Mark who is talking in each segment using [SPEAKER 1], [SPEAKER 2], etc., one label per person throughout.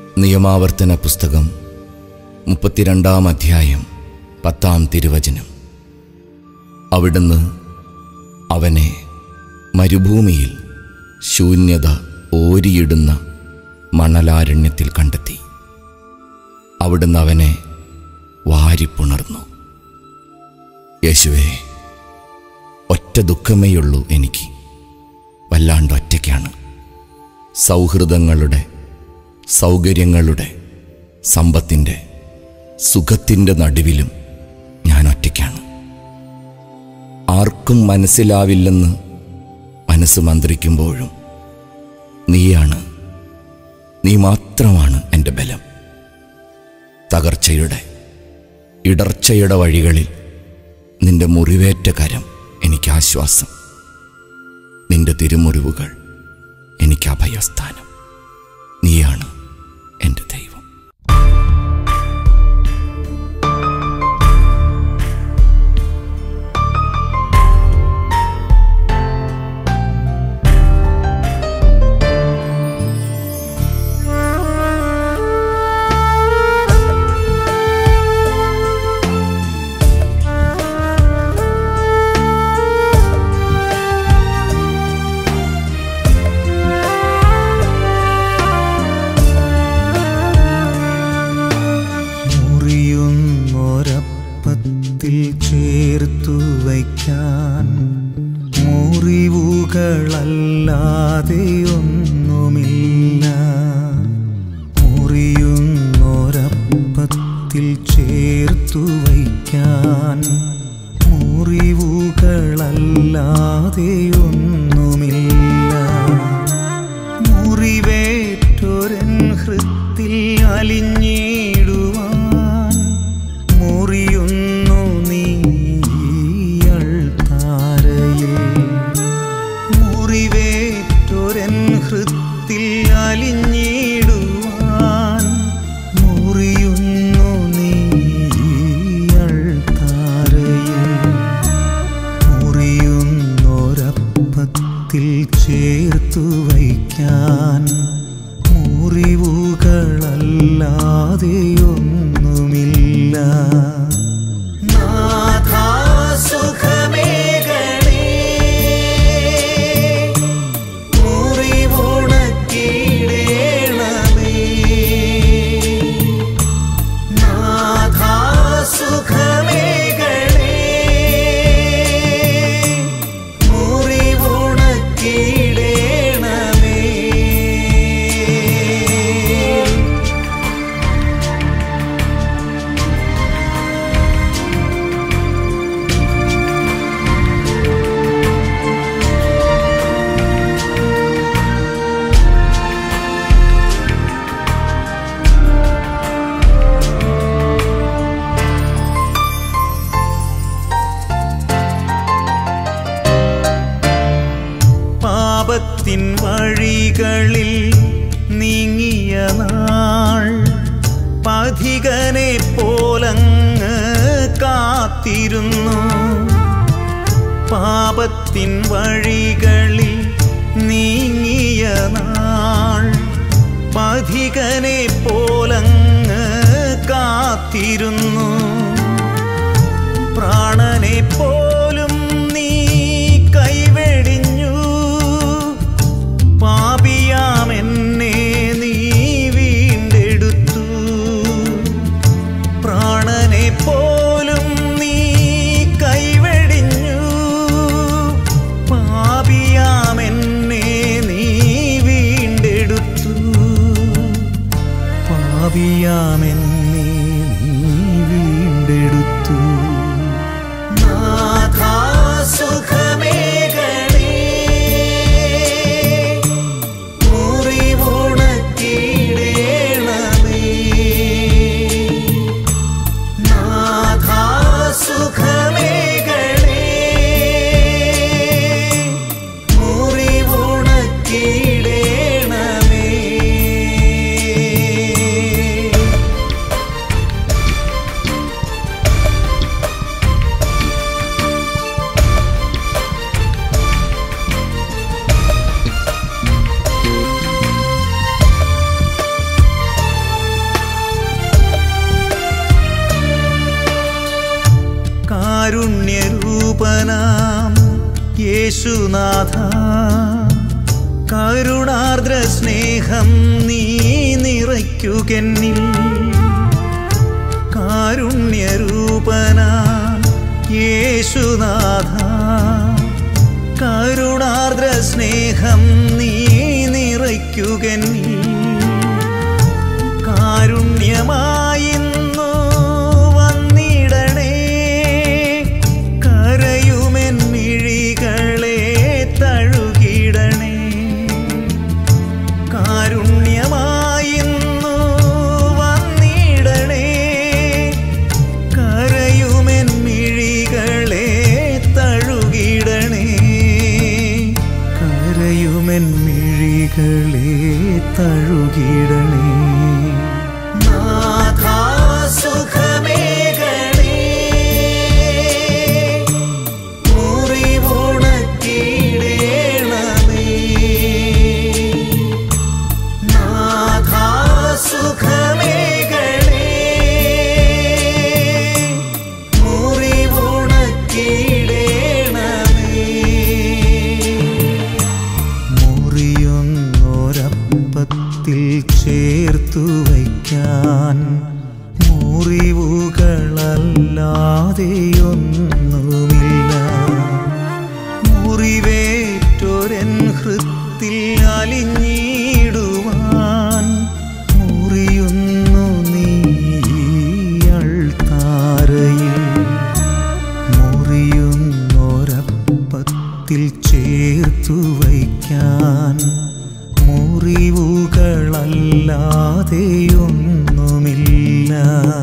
[SPEAKER 1] നിയമാവർത്തന പുസ്തകം മുപ്പത്തിരണ്ടാം അധ്യായം പത്താം തിരുവചനം അവിടുന്ന് അവനെ മരുഭൂമിയിൽ ശൂന്യത ഓരിയിടുന്ന മണലാരണ്യത്തിൽ കണ്ടെത്തി അവിടുന്ന് അവനെ വാരിപ്പുണർന്നു യേശുവേ ഒറ്റ ദുഃഖമേയുള്ളൂ എനിക്ക് വല്ലാണ്ട് ഒറ്റയ്ക്കാണ് സൗഹൃദങ്ങളുടെ സൗകര്യങ്ങളുടെ സമ്പത്തിൻ്റെ സുഖത്തിൻ്റെ നടുവിലും ഞാൻ ഒറ്റയ്ക്കാണ് ആർക്കും മനസ്സിലാവില്ലെന്ന് മനസ്സ് മന്ത്രിക്കുമ്പോഴും നീയാണ് നീ മാത്രമാണ് എൻ്റെ ബലം തകർച്ചയുടെ ഇടർച്ചയുടെ വഴികളിൽ നിന്റെ മുറിവേറ്റ കരം എനിക്ക് ആശ്വാസം നിന്റെ തിരുമുറിവുകൾ എനിക്ക് അഭയസ്ഥാനം നീയാണ് എൻ്റെ ദൈവം
[SPEAKER 2] മുറിയുന്നൊരപ്പത്തിൽ ചേർത്തു വയ്ക്കാൻ മുറിവുകളല്ലാതെ ഒന്നുമില്ല മുറിയുന്നൊരപ്പത്തിൽ ചേർത്തു വയ്ക്കാൻ മുറിവുകളല്ലാതെ ഒന്നുമില്ല മുറിവേറ്റൊരൻ ഹൃത്തിൽ അലിഞ്ഞിടുവാൻ മുറിയുന്നു നീയൾ താരയിൽ മുറിവേറ്റൊരൻ ഹൃത്തിൽ അലിഞ്ഞിടുവാൻ മുറിയുന്നു നീയൾ താരയിൽ മുറിയുന്നൊരപ്പത്തിൽ ചേർത്തു വയ്ക്കാൻ മുറിവുകളല്ലാതെ ഒന്നുമില്ല നാഥാ സുഖമേകണേ മുറിവുണക്കിടേണമേ നാഥാ സുഖമേകണേ മുറിവുണക്കിടേണമേ പാപത്തിൻ വഴികളിൽ നീങ്ങിയ നാൾ പഥികനെ പോലങ്ങ് കാത്തിരുന്നു പാപത്തിൻ വഴികളിൽ നീങ്ങിയ നാൾ പഥികനെ പോലങ്ങ് കാത്തിരുന്നു പ്രാണനെ പോലും നീ കൈവെടിഞ്ഞു പാപിയാമെന്നെ നീ വീണ്ടെടുത്തു പ്രാണനെ പോലും നീ കൈവെടിഞ്ഞു പാപിയാമെന്നെ നീ വീണ്ടെടുത്തു പാപിയാമെന്നെ നീ വീണ്ടെടുത്തു നാഥാ സുഖമേകണേ മുറിവുണക്കിടേണമേ നാഥാ സുഖമേകണേ മുറിവുണക്കിടേണമേ കാരുണ്യരൂപനാം യേശുനാഥ കരുണാർദ്ര സ്നേഹം നീ നിറയ്ക്കുകന്നിൽ കാരുണ്യരൂപന യേശുനാഥ കരുണാർദ്ര സ്നേഹം നീ നിറയ്ക്കുകന്നിൽ കാരുണ്യമായിന്നു വന്നിടണേ കരയുമെൻ മിഴികളെ തഴുകിടണേ കാരുണ്യമായിന്നു വന്നിടണേ കരയുമെൻ മിഴികളെ തഴുകിടണേ കരയുമെൻ മിഴികളെ തഴുകിടണേ നാഥാ സുഖമേകണേ മുറിവുണക്കിടേണമേ നാഥാ സുഖമേകണേ മുറിവുണക്കിടേണമേ മുറിയൊന്നൊരപ്പത്തിൽ ചേർത്തു വയ്ക്കാൻ മുറിവുകളല്ലാതെയൊന്നുമില്ല മുറിവേറ്റൊരൻ ഹൃത്തിൽ അലിഞ്ഞിടുവാൻ മുറിയുന്നു നീയൾ താരയിൽ മുറിയുന്നൊരപ്പത്തിൽ ചേർത്തു വയ്ക്കാൻ മുറിവുകളല്ലാതെയൊന്നുമില്ല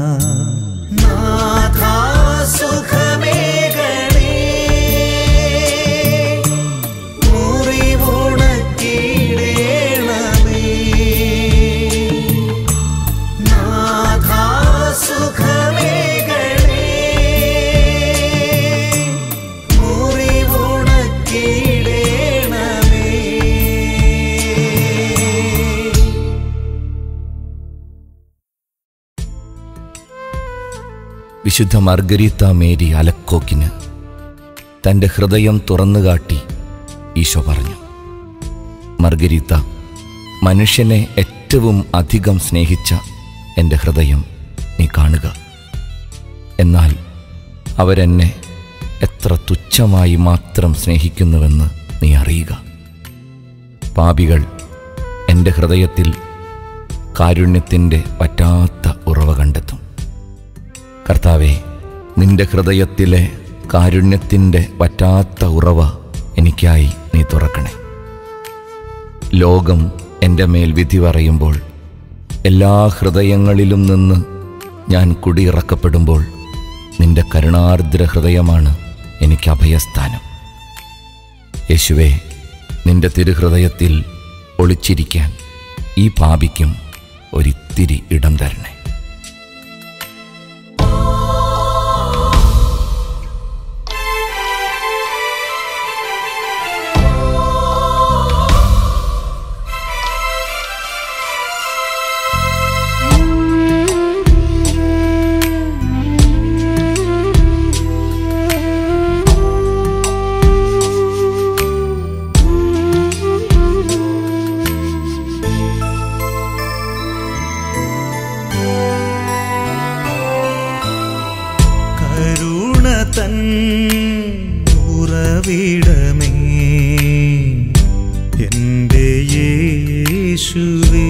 [SPEAKER 2] നാഥാ സുഖമേകണേ മുറിവുണക്കിടേണമേ നാഥാ സുഖമേകണേ മുറിവുണക്കിടേണമേ
[SPEAKER 1] വിശുദ്ധ മർഗരീത്ത മേരി അലക്കോക്കിന് തൻ്റെ ഹൃദയം തുറന്നുകാട്ടി ഈശോ പറഞ്ഞു മർഗരീത്ത മനുഷ്യനെ ഏറ്റവും അധികം സ്നേഹിച്ച എൻ്റെ ഹൃദയം നീ കാണുക എന്നാൽ അവരെന്നെ എത്ര തുച്ഛമായി മാത്രം സ്നേഹിക്കുന്നുവെന്ന് നീ അറിയുക പാപികൾ എൻ്റെ ഹൃദയത്തിൽ കാരുണ്യത്തിൻ്റെ പറ്റാത്ത ഉറവ കണ്ടെത്തും കർത്താവെ നിന്റെ ഹൃദയത്തിലെ കാരുണ്യത്തിൻ്റെ പറ്റാത്ത ഉറവ എനിക്കായി നീ തുറക്കണേ ലോകം എൻ്റെ മേൽ വിധി പറയുമ്പോൾ എല്ലാ ഹൃദയങ്ങളിലും നിന്ന് ഞാൻ കുടിയിറക്കപ്പെടുമ്പോൾ നിന്റെ കരുണാർദ്ര ഹൃദയമാണ് എനിക്ക് അഭയസ്ഥാനം യേശുവേ നിന്റെ തിരുഹൃദയത്തിൽ ഒളിച്ചിരിക്കാൻ ഈ പാപിക്കും ഒരിത്തിരി ഇടം തരണേ
[SPEAKER 2] കരുണ തൻ ഉറവിടമേ എൻ്റെ യേശുവേ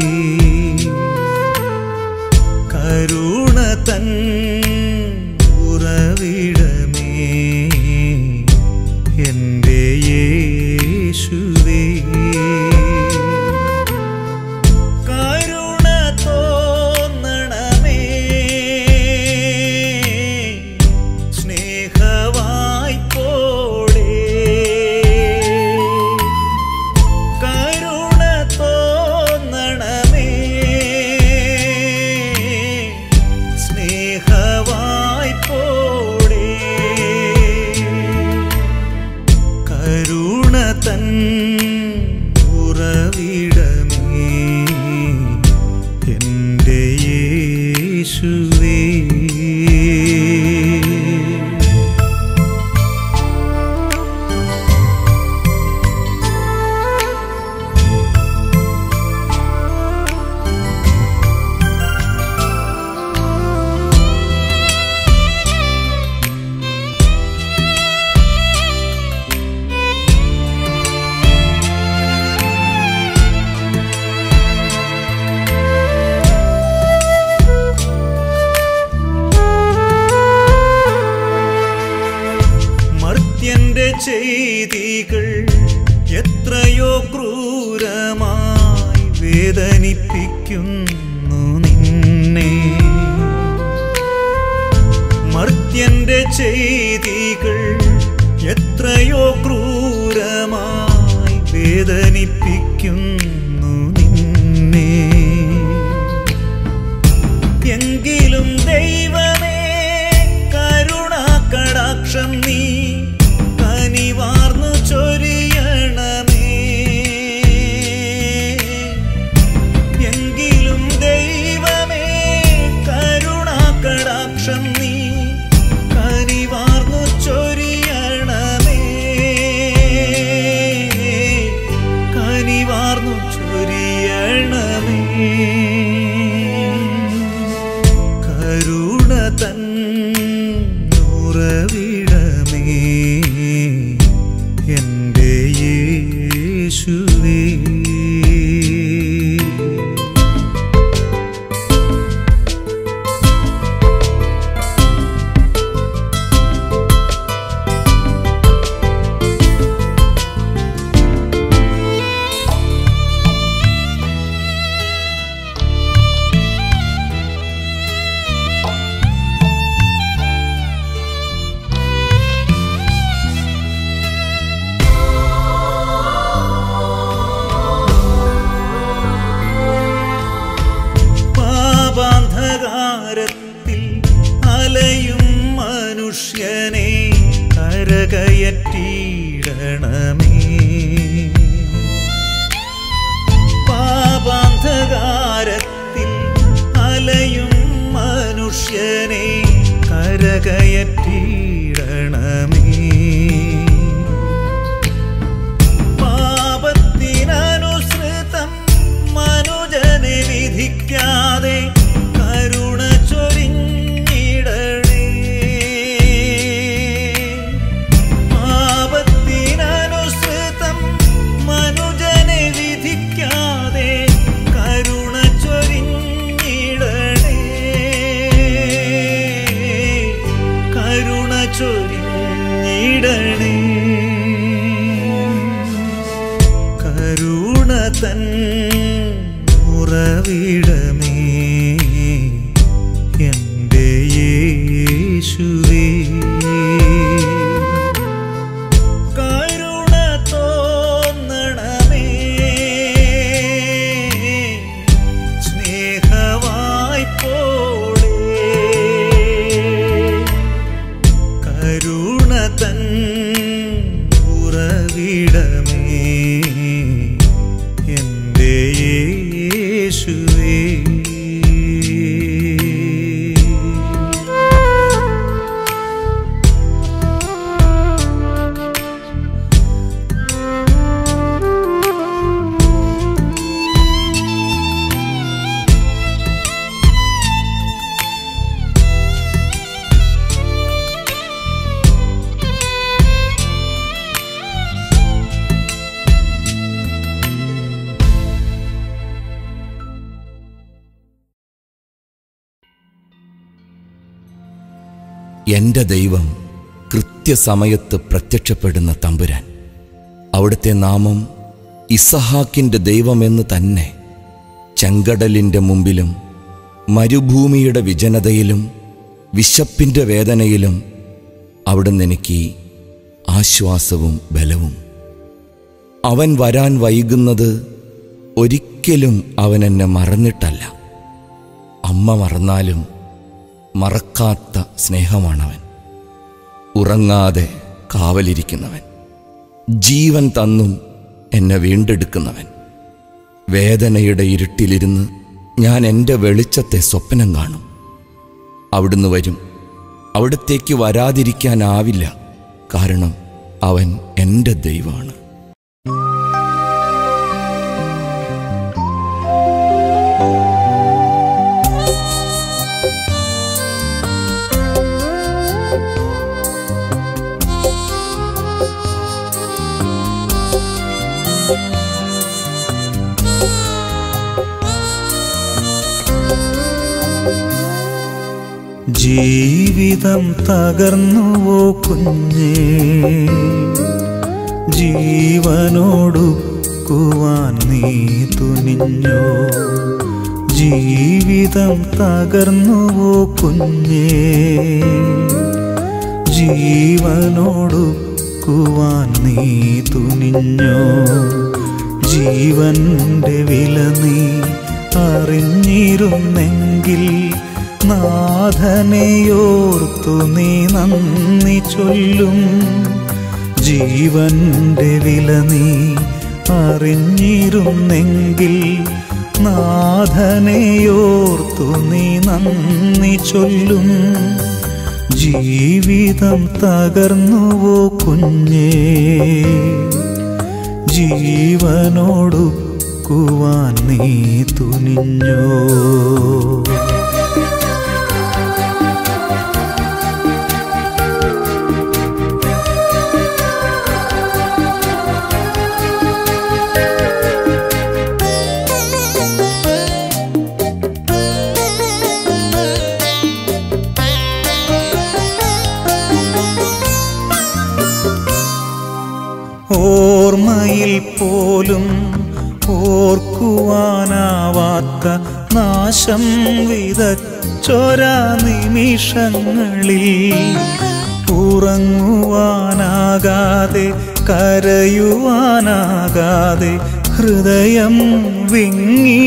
[SPEAKER 2] കരുണ തൻ ഉറവിടമേ എൻ്റെ യേശുവേ കരുണ തോന്നണമേ സ്നേഹവായ്പോടെ ചെയ്തികൾ എത്രയോ ക്രൂരമായി വേദനിപ്പിക്കുന്നു നിന്നെ മർത്യന്റെ ചെയ്തികൾ എത്രയോ ക്രൂരമായി വേദനിപ്പിക്കുന്നു നിന്നെ എങ്കിലും ദൈവമേ കരുണാകടാക്ഷം നീ കനിവാർന്നു ചൊരിയണമേ എങ്കിലും ദൈവമേ കരുണാകടാക്ഷം നീ കനിവാർന്നു ചൊരിയണമേ കനിവാർന്നു ചൊരിയണമേ കരുണ തൻ ഉറവിടമേ എൻ്റെ യേശുവേ പാപാന്ധകാരത്തിൽ അലയും മനുഷ്യനെ കരകയറ്റിയിടണമേ പാപാന്ധകാരത്തിൽ അലയും മനുഷ്യനെ കരകയറ്റിയിടണമേ പാപത്തിനനുസൃതം മനുജനെ വിധിക്കാതെ കരുണ ചൊരിഞ്ഞിടണേ പാപത്തിനനുസൃതം മനുജനെ വിധിക്കാതെ കരുണ ചൊരിഞ്ഞിടണേ കരുണ ചൊരിഞ്ഞിടണേ കരുണ തൻ ഉറവിടമേ എൻ്റെ യേശുവേ കരുണ തോന്നണമേ സ്നേഹവായ്പോടെ കരുണ തൻ ഉറവിടമേ എൻ്റെ യേശുവേ
[SPEAKER 1] എൻ്റെ ദൈവം കൃത്യസമയത്ത് പ്രത്യക്ഷപ്പെടുന്ന തമ്പുരാൻ അവിടുത്തെ നാമം ഇസഹാക്കിൻ്റെ ദൈവമെന്ന് തന്നെ ചെങ്കടലിൻ്റെ മുമ്പിലും മരുഭൂമിയുടെ വിജനതയിലും വിശപ്പിൻ്റെ വേദനയിലും അവിടുന്ന് എനിക്ക് ആശ്വാസവും ബലവും അവൻ വരാൻ വൈകുന്നത് ഒരിക്കലും അവൻ എന്നെ മറന്നിട്ടല്ല അമ്മ മറന്നാലും മറക്കാത്ത സ്നേഹമാണവൻ ഉറങ്ങാതെ കാവലിരിക്കുന്നവൻ ജീവൻ തന്നും എന്നെ വീണ്ടെടുക്കുന്നവൻ വേദനയുടെ ഇരുട്ടിലിരുന്ന് ഞാൻ എൻ്റെ വെളിച്ചത്തെ സ്വപ്നം കാണും അവിടുന്ന് വരും അവിടത്തേക്ക് വരാതിരിക്കാനാവില്ല കാരണം അവൻ എൻ്റെ ദൈവമാണ്
[SPEAKER 2] ജീവിതം തകർന്നുവോ കുഞ്ഞേ ജീവനോടുക്കുവാൻ നീ തുനിഞ്ഞോ ജീവിതം തകർന്നുവോ കുഞ്ഞേ ജീവനോടുക്കുവാൻ നീ തുനിഞ്ഞോ ജീവന്റെ വില നീ അറിഞ്ഞിരുന്നെങ്കിൽ നാഥനെയോർത്തു നീ നന്ദി ചൊല്ലും ജീവന്റെ വില നീ അറിഞ്ഞിരുന്നെങ്കിൽ നാഥനെയോർത്തു നീ നന്ദി ചൊല്ലും ജീവിതം തകർന്നുവോ കുഞ്ഞേ ജീവനോടുക്കുവാൻ നീ തുനിഞ്ഞോ ഓർമ്മയിൽ പോലും ഓർക്കുവാനാവാത്ത നാശം വിതച്ചൊര നിമിഷങ്ങളിൽ ഉറങ്ങുവാനാകാതെ കരയുവാനാകാതെ ഹൃദയം വിങ്ങി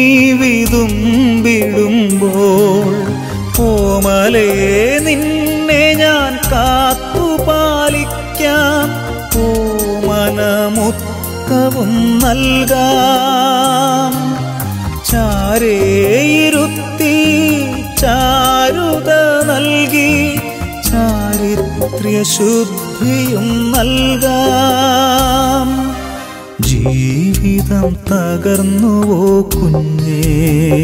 [SPEAKER 2] വിതുമ്പിടുമ്പോൾ ഓമലേ നിന്നെ ഞാൻ കാത്തുപാലിക്കാം ഓമനമുത്തവും നൽകാം ചാരേയിരുത്തി ചാരുത നൽകി ചാരിത്ര്യ ശുദ്ധിയും നൽകാം ജീവിതം തകർന്നുവോ കുഞ്ഞേ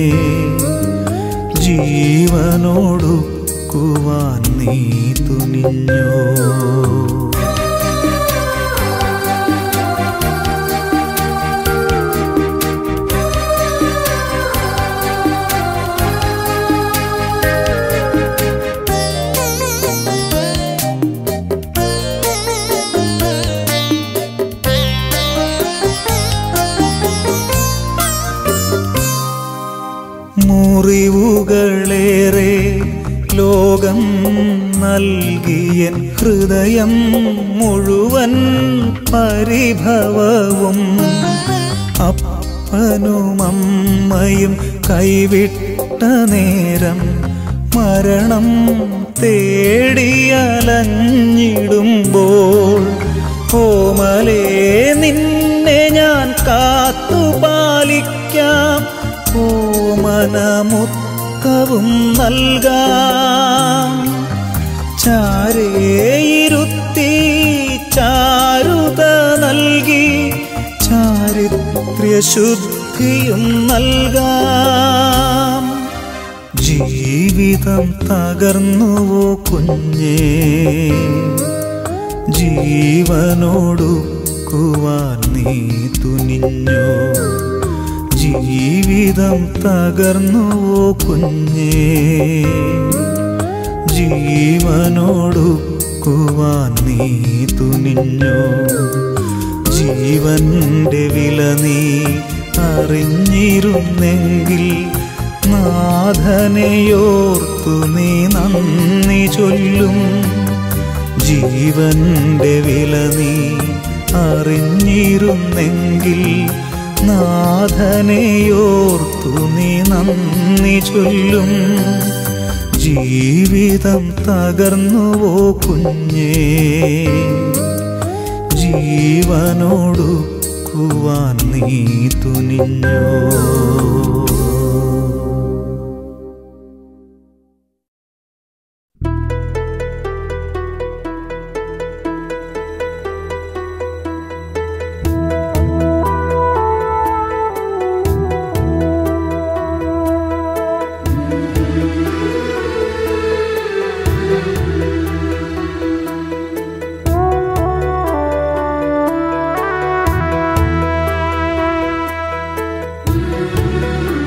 [SPEAKER 2] ജീവനോടുക്കുവാൻ നീ തുനിഞ്ഞോ മുറിവുകളേറെ ലോകം നൽകിയൻ ഹൃദയം മുഴുവൻ പരിഭവവും അപ്പനും അമ്മയും കൈവിട്ട നേരം മരണം തേടിയലഞ്ഞിടുമ്പോൾ കോമലേ നിന്നെ ഞാൻ കാത്തുപാലിക്കാം ഓമനമുത്തവും നൽകാം ചാരേയിരുത്തി ചാരുത നൽകി ചാരിത്ര്യ ശുദ്ധിയും നൽകാം ജീവിതം തകർന്നുവോ കുഞ്ഞേ ജീവനോടുക്കുവാൻ നീ തുനിഞ്ഞോ ജീവിതം തകർന്നുവോ കുഞ്ഞേ ജീവനോടുക്കുവാൻ നീ തുനിഞ്ഞോ ജീവന്റെ വില നീ അറിഞ്ഞിരുന്നെങ്കിൽ നാഥനെയോർത്തു നീ നന്ദി ചൊല്ലും ജീവന്റെ വില നീ അറിഞ്ഞിരുന്നെങ്കിൽ നാഥനെയോർത്തു നീ നന്ദി ചൊല്ലും ജീവിതം തകർന്നുവോ കുഞ്ഞേ ജീവനോടുക്കുവാൻ നീ തുനിഞ്ഞോ
[SPEAKER 3] ും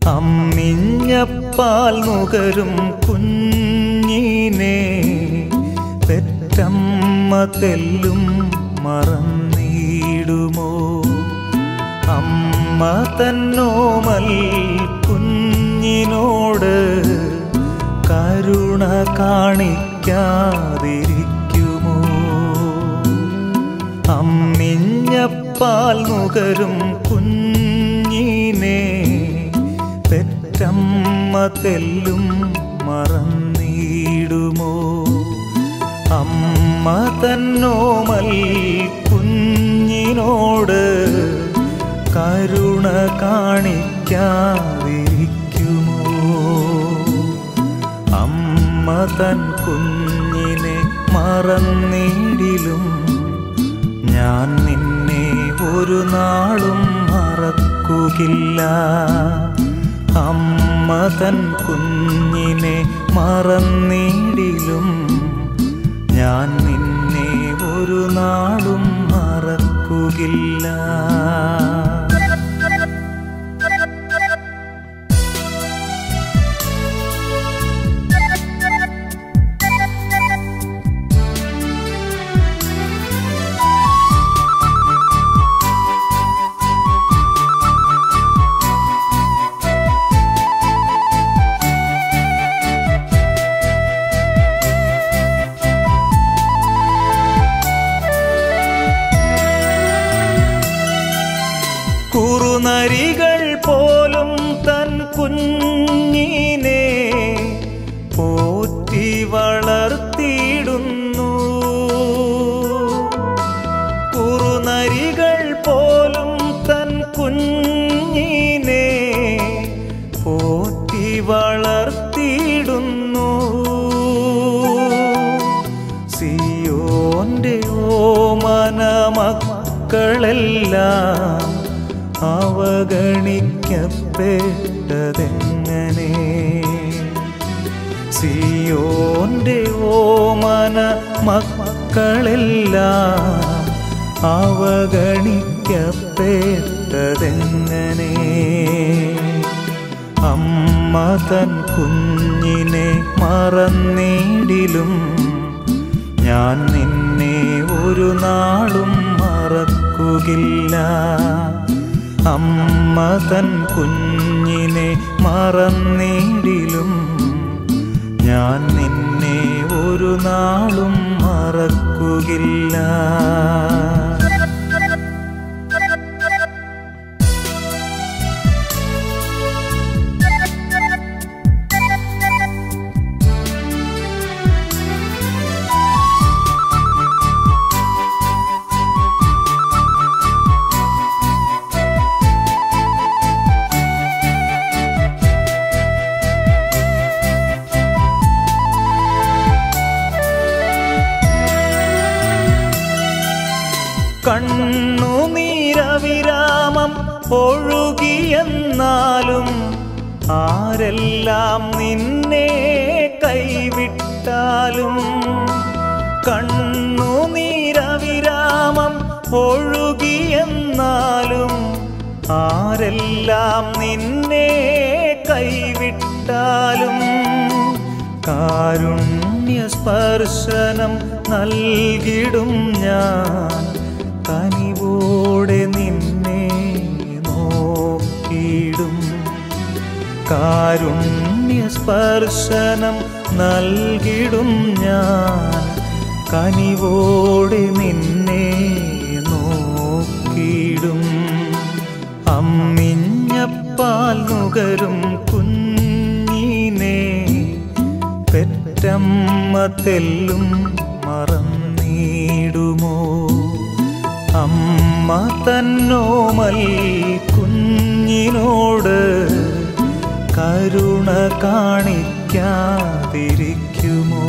[SPEAKER 2] അമ്മിഞ്ഞപ്പാൽ നുകരും കുഞ്ഞിനെ പെറ്റമ്മ തെല്ലും മറന്നിടുമോ അമ്മ തന്നോമൽ കുഞ്ഞിനോട് കരുണ കാണിക്കാതിരിക്കുമോ അമ്മിഞ്ഞപ്പാൽ നുകരും കുഞ്ഞിനെ പെറ്റമ്മ തെല്ലും മറന്നിടുമോ അമ്മ തന്നോമൽ കുഞ്ഞിനോട് കരുണ കാണിക്കാതിരിക്കുമോ അമ്മ തൻ കുഞ്ഞിനെ മറന്നിടിലും ഞാൻ നിന്നെ ഒരു നാളും മറക്കുകയില്ല അമ്മ തൻ കുഞ്ഞിനെ മറന്നിടിലും ഞാൻ നിന്നെ ഒരു നാളും മറക്കുകയില്ല കുറുനരികൾ പോലും തൻ കുഞ്ഞിനെ പോറ്റി വളർത്തിയിടുന്നു കുറുനരികൾ പോലും തൻ കുഞ്ഞിനെ പോറ്റി വളർത്തിയിടുന്നു സിയോന്റെ ഓമന മക്കളെല്ലാം അവഗണിക്കപ്പെട്ടതെങ്ങനെ സിയോന്റെ ഓമന മക്കളെല്ലാം അവഗണിക്കപ്പെട്ടതെങ്ങനെ അമ്മ തൻ കുഞ്ഞിനെ മറന്നിടിലും ഞാൻ നിന്നെ ഒരു നാളും മറക്കുകയില്ല അമ്മ തൻ കുഞ്ഞിനെ മറന്നിടിലും ഞാൻ നിന്നെ ഒരു നാളും മറക്കുകയില്ല കണ്ണുനീരവിരാമം ഒഴുകിയെന്നാലും ആരെല്ലാം നിന്നെ കൈവിട്ടാലും കണ്ണുനീരവിരാമം ഒഴുകിയെന്നാലും ആരെല്ലാം നിന്നെ കൈവിട്ടാലും കാരുണ്യ സ്പർശനം നൽകിടും ഞാൻ കനിവോടെ നിന്നെ നോക്കിയിടും കാരുണ്യ സ്പർശനം നൽകിടും ഞാൻ കനിവോടെ നിന്നെ നോക്കിയിടും അമ്മിഞ്ഞപ്പാൽ നുകരും കുഞ്ഞിനെ പെറ്റമ്മ തെല്ലും മറന്നിടുമോ അമ്മ തന്നോമൽ കുഞ്ഞിനോട് കരുണ കാണിക്കാതിരിക്കുമോ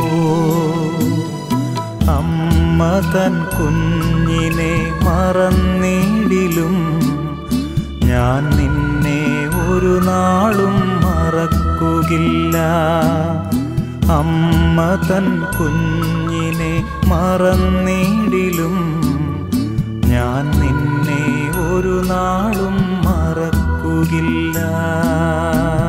[SPEAKER 2] അമ്മ തൻ കുഞ്ഞിനെ മറന്നിടിലും ഞാൻ നിന്നെ ഒരു നാളും മറക്കുകയില്ല അമ്മ തൻ കുഞ്ഞിനെ മറന്നിടിലും ഞാൻ നിന്നെ ഒരു നാളും മറക്കുകയില്ല നൽകില്ല